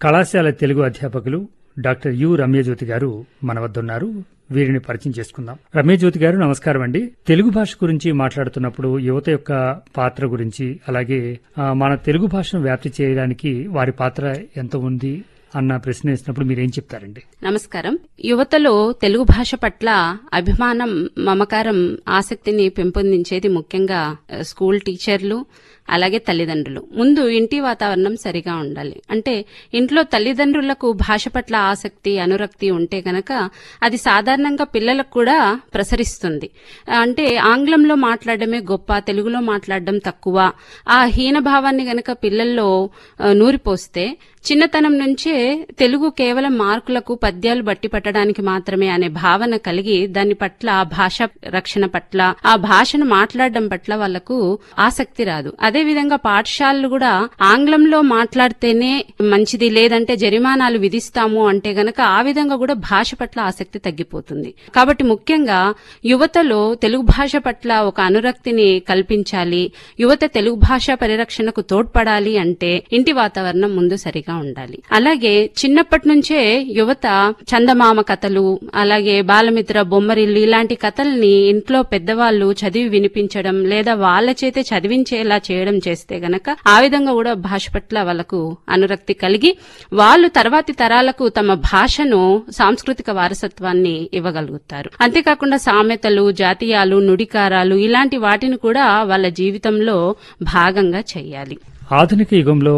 కళాశాల తెలుగు అధ్యాపకులు doctor you రమ్యజ్యోతి గారు మన వద్ద ఉన్నారు వీరిని పరిచయం చేసుకుందాం రమ్యజ్యోతి గారు నమస్కారం అండి తెలుగు భాష గురించి మాట్లాడుతున్నప్పుడు యువత యొక్క పాత్ర గురించి అలాగే ఆ, మన తెలుగు భాషను వ్యాప్తి చేయడానికి వారి పాత్ర ఎంత ఉంది అన్న ప్రశ్న వేసినప్పుడు మీరేం చెప్తారండి నమస్కారం యువతలో తెలుగు భాష పట్ల అభిమానం మమకారం ఆసక్తిని పెంపొందించేది ముఖ్యంగా ఆ, స్కూల్ టీచర్లు అలాగే తల్లిదండ్రులు ముందు ఇంటి వాతావరణం సరిగా ఉండాలి అంటే ఇంట్లో తల్లిదండ్రులకు భాష పట్ల ఆసక్తి అనురక్తి ఉంటే గనక అది సాధారణంగా పిల్లలకు కూడా ప్రసరిస్తుంది అంటే ఆంగ్లంలో మాట్లాడడమే గొప్ప తెలుగులో మాట్లాడడం తక్కువ ఆ హీనభావాన్ని గనక పిల్లల్లో ఆ, నూరిపోస్తే చిన్నతనం నుంచే తెలుగు కేవలం మార్కులకు పద్యాలు బట్టి పట్టడానికి మాత్రమే అనే భావన కలిగి దాని పట్ల ఆ భాష రక్షణ పట్ల ఆ భాషను మాట్లాడడం పట్ల వాళ్లకు ఆసక్తి రాదు అదే విధంగా పాఠశాలలు కూడా ఆంగ్లంలో మాట్లాడితేనే మంచిది లేదంటే జరిమానాలు విధిస్తాము అంటే గనక ఆ విధంగా కూడా భాష పట్ల ఆసక్తి తగ్గిపోతుంది కాబట్టి ముఖ్యంగా యువతలో తెలుగు భాష పట్ల ఒక అనురక్తిని కల్పించాలి యువత తెలుగు భాష పరిరక్షణకు తోడ్పడాలి అంటే ఇంటి వాతావరణం ముందు సరిగా ఉండాలి అలాగే చిన్నప్పటి నుంచే యువత చందమామ కథలు అలాగే బాలమిత్ర బొమ్మరిల్లు ఇలాంటి కథల్ని ఇంట్లో పెద్దవాళ్ళు చదివి వినిపించడం లేదా వాళ్ళ చేతే చదివించేలా చేయడం చేస్తే గనక ఆ విధంగా కూడా భాష పట్ల వాళ్ళకు అనురక్తి కలిగి వాళ్ళు తర్వాతి తరాలకు తమ భాషను సాంస్కృతిక వారసత్వాన్ని ఇవ్వగలుగుతారు అంతేకాకుండా సామెతలు జాతీయాలు నుడికారాలు ఇలాంటి వాటిని కూడా వాళ్ళ జీవితంలో భాగంగా చేయాలి ఆధునిక యుగంలో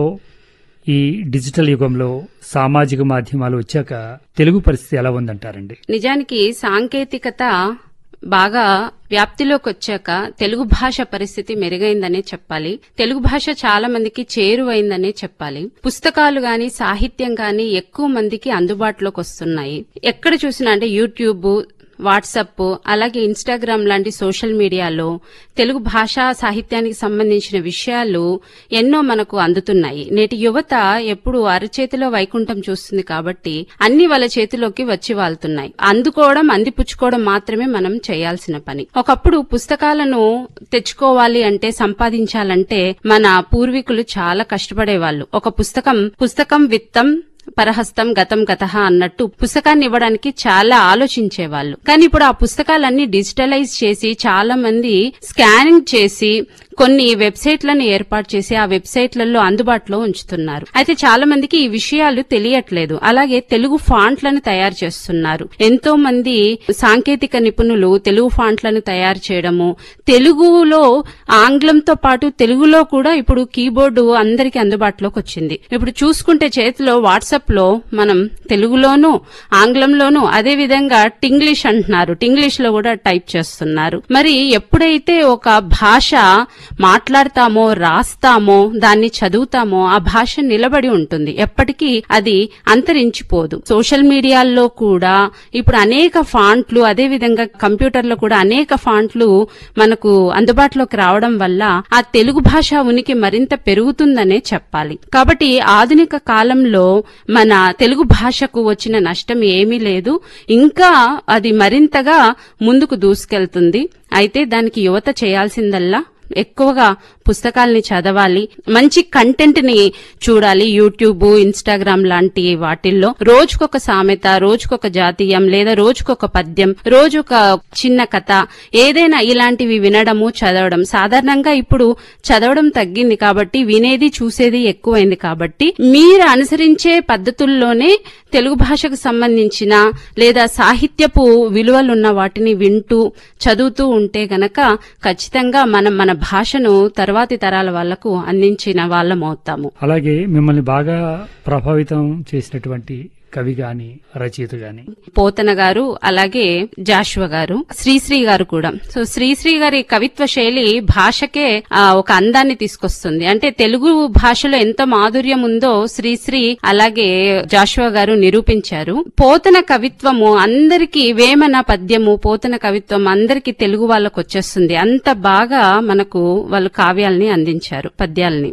ఈ డిజిటల్ యుగంలో సామాజిక మాధ్యమాలు వచ్చాక తెలుగు పరిస్థితి ఎలా ఉందంటారండి నిజానికి సాంకేతికత బాగా వ్యాప్తిలోకి వచ్చాక తెలుగు భాష పరిస్థితి మెరుగైందనే చెప్పాలి తెలుగు భాష చాలా మందికి చేరువైందనే చెప్పాలి పుస్తకాలు గాని సాహిత్యం గాని ఎక్కువ మందికి అందుబాటులోకి వస్తున్నాయి ఎక్కడ చూసినా అంటే యూట్యూబ్ వాట్సప్ అలాగే ఇన్స్టాగ్రామ్ లాంటి సోషల్ మీడియాలో తెలుగు భాషా సాహిత్యానికి సంబంధించిన విషయాలు ఎన్నో మనకు అందుతున్నాయి నేటి యువత ఎప్పుడు అరచేతిలో వైకుంఠం చూస్తుంది కాబట్టి అన్ని వాళ్ళ చేతిలోకి వచ్చి వాళ్తున్నాయి అందుకోవడం అందిపుచ్చుకోవడం మాత్రమే మనం చేయాల్సిన పని ఒకప్పుడు పుస్తకాలను తెచ్చుకోవాలి అంటే సంపాదించాలంటే మన పూర్వీకులు చాలా కష్టపడేవాళ్ళు ఒక పుస్తకం పుస్తకం విత్తం పరహస్తం గతం గత అన్నట్టు పుస్తకాన్ని ఇవ్వడానికి చాలా ఆలోచించేవాళ్ళు కానీ ఇప్పుడు ఆ పుస్తకాలన్నీ డిజిటలైజ్ చేసి చాలా మంది స్కానింగ్ చేసి కొన్ని వెబ్సైట్లను ఏర్పాటు చేసి ఆ వెబ్సైట్లలో అందుబాటులో ఉంచుతున్నారు అయితే చాలా మందికి ఈ విషయాలు తెలియట్లేదు అలాగే తెలుగు ఫాంట్లను తయారు చేస్తున్నారు ఎంతో మంది సాంకేతిక నిపుణులు తెలుగు ఫాంట్లను తయారు చేయడము తెలుగులో ఆంగ్లంతో పాటు తెలుగులో కూడా ఇప్పుడు కీబోర్డు అందరికీ అందుబాటులోకి వచ్చింది ఇప్పుడు చూసుకుంటే చేతిలో వాట్సాప్ లో మనం తెలుగులోను ఆంగ్లంలోను అదే విధంగా టింగ్లీష్ అంటున్నారు టింగ్లీష్ లో కూడా టైప్ చేస్తున్నారు మరి ఎప్పుడైతే ఒక భాష మాట్లాడతామో రాస్తామో దాన్ని చదువుతామో ఆ భాష నిలబడి ఉంటుంది ఎప్పటికీ అది అంతరించిపోదు సోషల్ మీడియాల్లో కూడా ఇప్పుడు అనేక ఫాంట్లు అదే విధంగా కంప్యూటర్లో కూడా అనేక ఫాంట్లు మనకు అందుబాటులోకి రావడం వల్ల ఆ తెలుగు భాష ఉనికి మరింత పెరుగుతుందనే చెప్పాలి కాబట్టి ఆధునిక కాలంలో మన తెలుగు భాషకు వచ్చిన నష్టం ఏమీ లేదు ఇంకా అది మరింతగా ముందుకు దూసుకెళ్తుంది అయితే దానికి యువత చేయాల్సిందల్లా ఎక్కువగా పుస్తకాల్ని చదవాలి మంచి కంటెంట్ ని చూడాలి యూట్యూబ్ ఇన్స్టాగ్రామ్ లాంటి వాటిల్లో రోజుకొక సామెత రోజుకొక జాతీయం లేదా రోజుకొక పద్యం రోజుక చిన్న కథ ఏదైనా ఇలాంటివి వినడము చదవడం సాధారణంగా ఇప్పుడు చదవడం తగ్గింది కాబట్టి వినేది చూసేది ఎక్కువైంది కాబట్టి మీరు అనుసరించే పద్ధతుల్లోనే తెలుగు భాషకు సంబంధించిన లేదా సాహిత్యపు విలువలున్న వాటిని వింటూ చదువుతూ ఉంటే గనక ఖచ్చితంగా మనం మన భాషను తర్వాతి తరాల వాళ్లకు అందించిన వాళ్ళమవుతాము అలాగే మిమ్మల్ని బాగా ప్రభావితం చేసినటువంటి కవి గాని రచయిత గాని పోతన గారు అలాగే జాషువ గారు శ్రీశ్రీ గారు కూడా సో శ్రీశ్రీ గారి కవిత్వ శైలి భాషకే ఆ, ఒక అందాన్ని తీసుకొస్తుంది అంటే తెలుగు భాషలో ఎంత మాధుర్యం ఉందో శ్రీశ్రీ అలాగే జాషువ గారు నిరూపించారు పోతన కవిత్వము అందరికీ వేమన పద్యము పోతన కవిత్వం అందరికీ తెలుగు వాళ్ళకు వచ్చేస్తుంది అంత బాగా మనకు వాళ్ళు కావ్యాల్ని అందించారు పద్యాల్ని